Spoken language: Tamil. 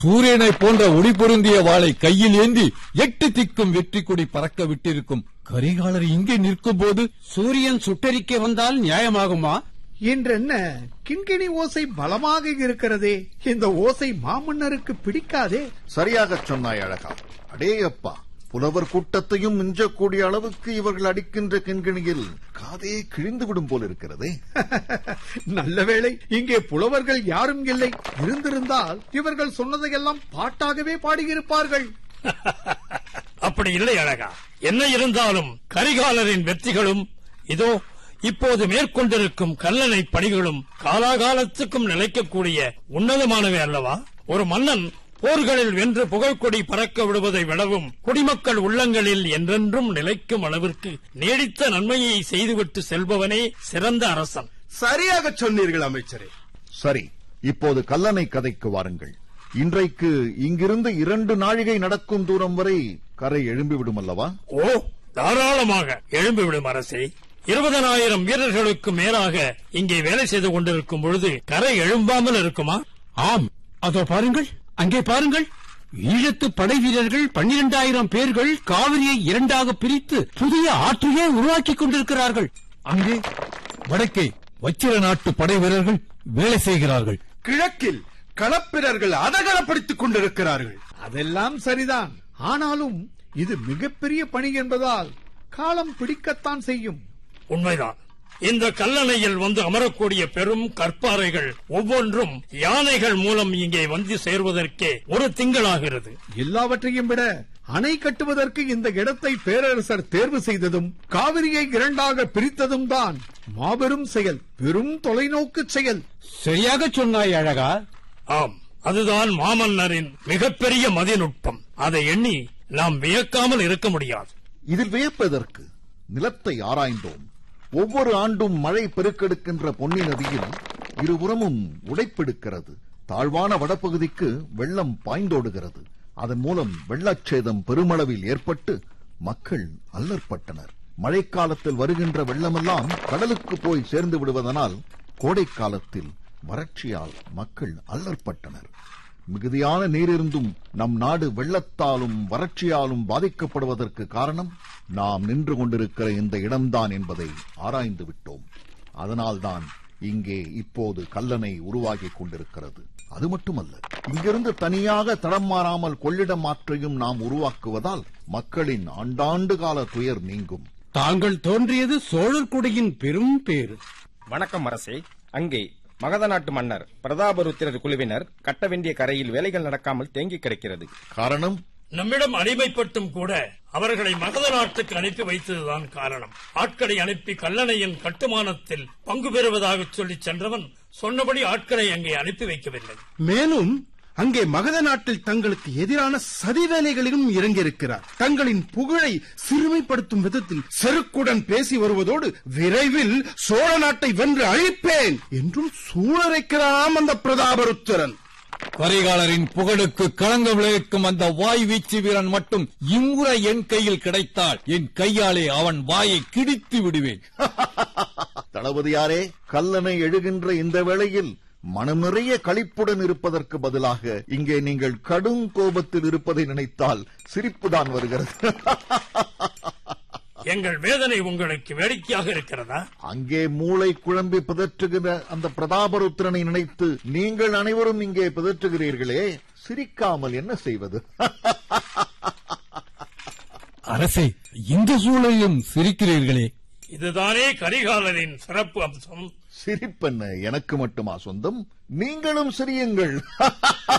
சூரியனை போன்ற ஒளி பொருந்திய வாளை கையில் ஏந்தி எட்டு திக்கும் வெற்றி கொடி பறக்க விட்டிருக்கும் கரிகாலர் இங்கே நிற்கும் போது சூரியன் சுட்டரிக்க வந்தால் நியாயமாகுமா இன்றென்ன கிண்கிணி ஓசை பலமாக இருக்கிறதே இந்த ஓசை மாமன்னருக்கு பிடிக்காதே சரியாகச் சொன்னாய் அழகா அடே அப்பா புலவர் கூட்டத்தையும் மிஞ்சக்கூடிய அளவுக்கு இவர்கள் அடிக்கின்ற கிண்கிணியில் காதே கிழிந்து விடும் போல் இருக்கிறதே நல்ல வேளை இங்கே புலவர்கள் யாரும் இல்லை இருந்திருந்தால் இவர்கள் சொன்னதையெல்லாம் பாட்டாகவே பாடியிருப்பார்கள் அப்படி இல்லை அழகா என்ன இருந்தாலும் கரிகாலரின் வெற்றிகளும் இதோ இப்போது மேற்கொண்டிருக்கும் கல்லணை பணிகளும் காலாகாலத்துக்கும் நிலைக்கக்கூடிய உன்னதமானவை அல்லவா ஒரு மன்னன் போர்களில் வென்று புகழ்கொடி பறக்க விடுவதை விடவும் குடிமக்கள் உள்ளங்களில் என்றென்றும் நிலைக்கும் அளவிற்கு நீடித்த நன்மையை செய்துவிட்டு செல்பவனே சிறந்த அரசன் சரியாக சொன்னீர்கள் அமைச்சரே சரி இப்போது கல்லணை கதைக்கு வாருங்கள் இன்றைக்கு இங்கிருந்து இரண்டு நாழிகை நடக்கும் தூரம் வரை கரை எழும்பிவிடும் அல்லவா ஓ தாராளமாக எழும்பிவிடும் அரசே இருபதனாயிரம் வீரர்களுக்கு மேலாக இங்கே வேலை செய்து கொண்டிருக்கும் பொழுது கரை எழும்பாமல் இருக்குமா ஆம் அதோ பாருங்கள் அங்கே பாருங்கள் ஈழத்து படை வீரர்கள் பன்னிரண்டாயிரம் பேர்கள் காவிரியை இரண்டாக பிரித்து புதிய ஆற்றையே உருவாக்கிக் கொண்டிருக்கிறார்கள் அங்கே வடக்கே வச்சிர நாட்டு படை வீரர்கள் வேலை செய்கிறார்கள் கிழக்கில் களப்பிரர்கள் அதகலப்படுத்திக் கொண்டிருக்கிறார்கள் அதெல்லாம் சரிதான் ஆனாலும் இது மிகப்பெரிய பணி என்பதால் காலம் பிடிக்கத்தான் செய்யும் உண்மைதான் இந்த கல்லணையில் வந்து அமரக்கூடிய பெரும் கற்பாறைகள் ஒவ்வொன்றும் யானைகள் மூலம் இங்கே வந்து சேர்வதற்கே ஒரு திங்களாகிறது எல்லாவற்றையும் விட அணை கட்டுவதற்கு இந்த இடத்தை பேரரசர் தேர்வு செய்ததும் காவிரியை இரண்டாக பிரித்ததும் தான் மாபெரும் செயல் பெரும் தொலைநோக்கு செயல் சரியாக சொன்னாய் அழகா ஆம் அதுதான் மாமன்னரின் மிகப்பெரிய மதிநுட்பம் அதை எண்ணி நாம் வியக்காமல் இருக்க முடியாது இதில் வியப்பதற்கு நிலத்தை ஆராய்ந்தோம் ஒவ்வொரு ஆண்டும் மழை பெருக்கெடுக்கின்ற பொன்னி நதியில் இருபுறமும் உடைப்பெடுக்கிறது தாழ்வான வடபகுதிக்கு வெள்ளம் பாய்ந்தோடுகிறது அதன் மூலம் வெள்ளச்சேதம் பெருமளவில் ஏற்பட்டு மக்கள் அல்லற்பட்டனர் மழைக்காலத்தில் வருகின்ற வெள்ளமெல்லாம் கடலுக்கு போய் சேர்ந்து விடுவதனால் கோடை காலத்தில் வறட்சியால் மக்கள் அல்லற்பட்டனர் மிகுதியான நீரிருந்தும் நம் நாடு வெள்ளத்தாலும் வறட்சியாலும் பாதிக்கப்படுவதற்கு காரணம் நாம் நின்று கொண்டிருக்கிற இந்த இடம்தான் என்பதை ஆராய்ந்து விட்டோம் அதனால்தான் இங்கே இப்போது கல்லணை உருவாகிக் கொண்டிருக்கிறது அது மட்டுமல்ல இங்கிருந்து தனியாக தடம் மாறாமல் கொள்ளிடம் ஆற்றையும் நாம் உருவாக்குவதால் மக்களின் ஆண்டாண்டு கால துயர் நீங்கும் தாங்கள் தோன்றியது சோழர் குடியின் பெரும் பேரு வணக்கம் அரசே அங்கே மகத நாட்டு மன்னர் பிரதாபருத்திரர் குழுவினர் கட்ட வேண்டிய கரையில் வேலைகள் நடக்காமல் தேங்கி கிடக்கிறது காரணம் நம்மிடம் அடிமைப்பட்டும் கூட அவர்களை மகத நாட்டுக்கு அனுப்பி வைத்ததுதான் காரணம் ஆட்களை அனுப்பி கல்லணையின் கட்டுமானத்தில் பங்கு பெறுவதாக சொல்லி சென்றவன் சொன்னபடி ஆட்களை அங்கே அனுப்பி வைக்கவில்லை மேலும் அங்கே மகத நாட்டில் தங்களுக்கு எதிரான சதி வேலைகளிலும் இறங்கியிருக்கிறார் தங்களின் புகழை சிறுமைப்படுத்தும் விதத்தில் செருக்குடன் பேசி வருவதோடு விரைவில் சோழ நாட்டை வென்று அழிப்பேன் என்றும் சூழரைக்கிறாம் அந்த பிரதாபருத்திரன் கரிகாலரின் புகழுக்கு களங்கம் விளைவிக்கும் அந்த வாய் வீச்சு வீரன் மட்டும் இம்முறை என் கையில் கிடைத்தால் என் கையாலே அவன் வாயை கிடித்து விடுவேன் தளபதியாரே கல்லணை எழுகின்ற இந்த வேளையில் மனம் நிறைய களிப்புடன் இருப்பதற்கு பதிலாக இங்கே நீங்கள் கடும் கோபத்தில் இருப்பதை நினைத்தால் சிரிப்புதான் வருகிறது எங்கள் வேதனை உங்களுக்கு வேடிக்கையாக இருக்கிறதா அங்கே மூளை குழம்பி பிதற்றுகிற அந்த பிரதாபருத்திரனை நினைத்து நீங்கள் அனைவரும் இங்கே பிதற்றுகிறீர்களே சிரிக்காமல் என்ன செய்வது அரசே இந்த சூழலிலும் சிரிக்கிறீர்களே இதுதானே கரிகாலரின் சிறப்பு அம்சம் சிரிப்பென்ன எனக்கு மட்டுமா சொந்தம் நீங்களும் சிரியுங்கள்